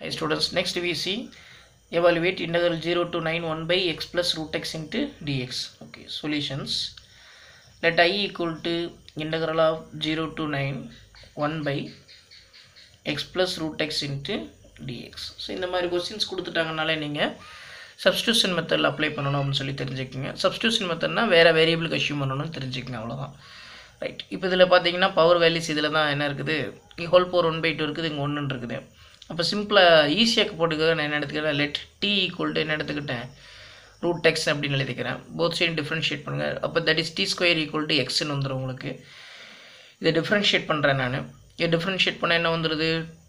Hi students, next we see evaluate integral 0 to 9 1 by x plus root x into dx. Okay, solutions. Let i equal to integral of 0 to 9 1 by x plus root x into dx. So இந்த மாதிரி questions கொடுத்துட்டாங்கனாலே நீங்கள் substitution மெத்தடில் apply பண்ணணும் அப்படின்னு சொல்லி தெரிஞ்சுக்கோங்க substitution மெத்தட்னா வேறு வேரியபிளுக்கு assume பண்ணணும்னு தெரிஞ்சுக்கங்க அவ்வளோதான் ரைட் இப்போ இதில் பார்த்தீங்கன்னா பவர் வேல்யூஸ் இதில் தான் என்ன இருக்குது இங்கே whole power one by two இருக்குது இங்கே ஒன்றுன்னு இருக்குது அப்போ சிம்பிளாக ஈஸியாக போட்டுக்க நான் என்ன எடுத்துக்கிறேன் லெட் டி ஈக்குவல் டு என்ன எடுத்துக்கிட்டேன் ரூட் எக்ஸ் அப்படின்னு எழுதிக்கிறேன் போத் சைடு டிஃப்ரென்ஷியேட் பண்ணுங்கள் அப்போ that is T square equal to எக்ஸ்ன்னு வந்துடும் உங்களுக்கு இதை டிஃப்ரென்ஷியேட் பண்ணுறேன் நான் இதை டிஃப்ரென்ஷியேட் பண்ணால் என்ன வந்துடுது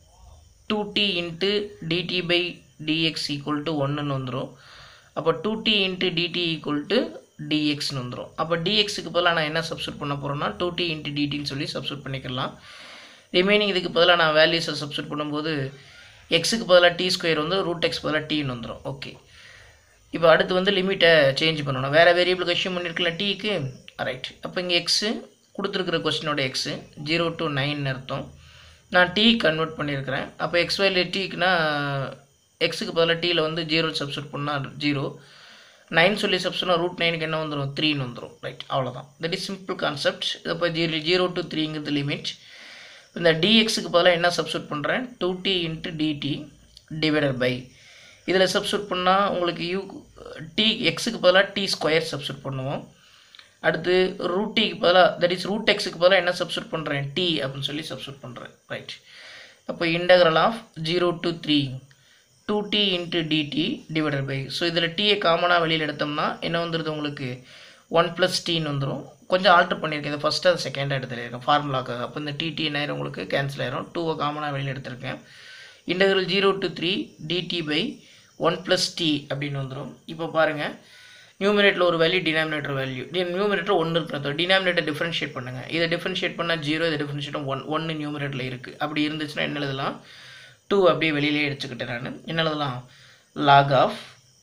two T into DT by DX equal to ஒன்றுன்னு வந்துடும் அப்போ two T into DT equal to டிஎக்ஸ்னு வந்துடும் அப்போ டிஎக்ஸுக்கு பதிலாக நான் என்ன சப்ஸ்டியூட் பண்ண போகிறேன்னா டூ டி இன்ட்டு டிடின்னு சொல்லி சப்ஸ்டியூட் பண்ணிக்கலாம் ரிமைனிங் இதுக்கு பதிலாக நான் வேல்யூஸை சப்ஸ்டியூட் பண்ணும்போது எக்ஸுக்கு பதிலாக டி ஸ்கொயர் வந்து ரூட் எக்ஸ் பதிலாக டீன்னு வந்துடும் ஓகே இப்போ அடுத்து வந்து லிமிட்டை சேஞ்ச் பண்ணணும் வேறு வேரியபிளுக்கு அஷ்யூம் பண்ணியிருக்கல டீக்கு ரைட் அப்போ இங்கே எக்ஸு கொடுத்துருக்குற கொஸ்டினோட எக்ஸு ஜீரோ டு நைன் அர்த்தம் நான் டீ கன்வெர்ட் பண்ணியிருக்கிறேன் அப்போ எக்ஸ் வேல்யூ டீக்குனா எக்ஸுக்கு பதிலாக டீயில் வந்து ஜீரோ சப்ஸ்டியூட் பண்ணால் ஜீரோ நைன் சொல்லி சப்ஸ்டியூட்னா ரூட் நைனுக்கு என்ன வந்துடும் த்ரீன்னு வந்துடும் ரைட் அவ்வளோதான் தட் இஸ் சிம்பிள் கான்செப்ட் இப்போ ஜீரோ ஜீரோ டு த்ரீங்கிறது லிமிட் இந்த டிஎக்ஸுக்கு பதிலாக என்ன சப்ஸ்டியூட் பண்ணுறேன் two T into DT divided by இதில் சப்ஸ்டியூட் பண்ணால் உங்களுக்கு யூ டி எக்ஸுக்கு பதிலாக டி ஸ்கொயர் சப்ஸ்டியூட் பண்ணுவோம் அடுத்து ரூட் டிக்கு பதிலாக தட் இஸ் ரூட் எக்ஸுக்கு பதிலாக என்ன சப்ஸ்டியூட் பண்ணுறேன் டி அப்படின்னு சொல்லி சப்ஸ்டியூட் பண்ணுறேன் ரைட் அப்போ integral of zero to three two T into DT divided by so இதில் டீயை காமனாக வெளியில் எடுத்தோம்னா என்ன வந்துடுது உங்களுக்கு ஒன் ப்ளஸ் டீன்னு வந்துடும் கொஞ்சம் ஆல்ட்ரு பண்ணியிருக்கேன் இது ஃபஸ்ட்டு அது செகண்டாக எடுத்துருக்கேன் ஃபார்முலாக்காக அப்போ இந்த டிடி நேரம் உங்களுக்கு கேன்சல் ஆயிரும் டூவை காமனாக வெளியில் எடுத்திருக்கேன் integral zero to three DT by one plus T அப்படின்னு வந்துடும் இப்போ பாருங்கள் நியூமினேட்டில் ஒரு வேல்யூ டினாமினேட்டர் வேல்யூ நியூமினேட்டர் ஒன்று இருக்கிறது டினாமினேட்டர் டிஃப்ரென்ஷியேட் பண்ணுங்கள் இதை டிஃப்ரென்ஷியேட் பண்ணால் ஜீரோ இதை டிஃப்ரென்ஷியேட் ஒன் ஒன்று நியூமினேட்டில் இருக்குது அப்படி இருந்துச்சுன்னா என்ன எழுதலாம் டூ அப்படியே வெளியிலே எடுத்துக்கிட்டேன் நான் என்ன எழுதலாம் லாக் ஆஃப்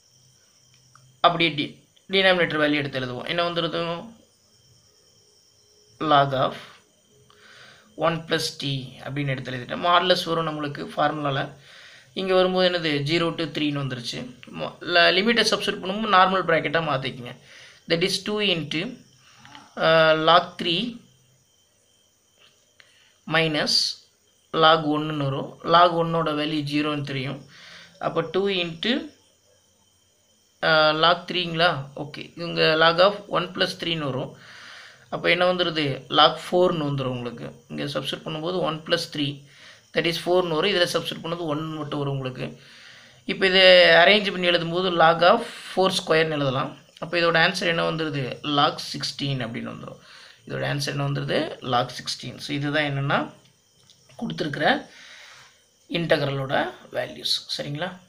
அப்படியே டி டினாமினேட்டர் வேல்யூ எடுத்து எழுதுவோம் என்ன வந்துடுது log of one plus T அப்படின்னு எடுத்து எழுதிட்டேன் மாடலஸ் வரும் நம்மளுக்கு ஃபார்முலாவில் இங்கே வரும்போது என்னது ஜீரோ டு த்ரீன்னு வந்துருச்சு லிமிட்டை சப்ஸ்டியூட் பண்ணும்போது நார்மல் ப்ராக்கெட்டாக மாற்றிக்கிங்க that is two into log three minus log ஒன்றுன்னு வரும் லாக் ஒன்னோட வேல்யூ ஜீரோன்னு தெரியும் அப்போ டூ இன்ட்டு லாக் த்ரீங்களா ஓகே இங்கே லாக் ஆஃப் ஒன் ப்ளஸ் த்ரீன்னு வரும் அப்போ என்ன வந்துடுது லாக் ஃபோர்னு வந்துடும் உங்களுக்கு இங்கே சப்ஸ்டியூட் பண்ணும்போது one plus three that is ஃபோர்னு வரும் இதில் சப்ஸ்டியூட் பண்ணது ஒன் மட்டும் வரும் உங்களுக்கு இப்போ இதை அரேஞ்ச் பண்ணி எழுதும்போது லாக் ஆஃப் ஃபோர் ஸ்கொயர்னு எழுதலாம் அப்போ இதோட ஆன்சர் என்ன வந்துடுது லாக் சிக்ஸ்டீன் அப்படின்னு வந்துடும் இதோட ஆன்சர் என்ன வந்துடுது லாக் சிக்ஸ்டீன் ஸோ இதுதான் என்னென்னா கொடுத்துருக்குற இன்டகரலோட வேல்யூஸ் சரிங்களா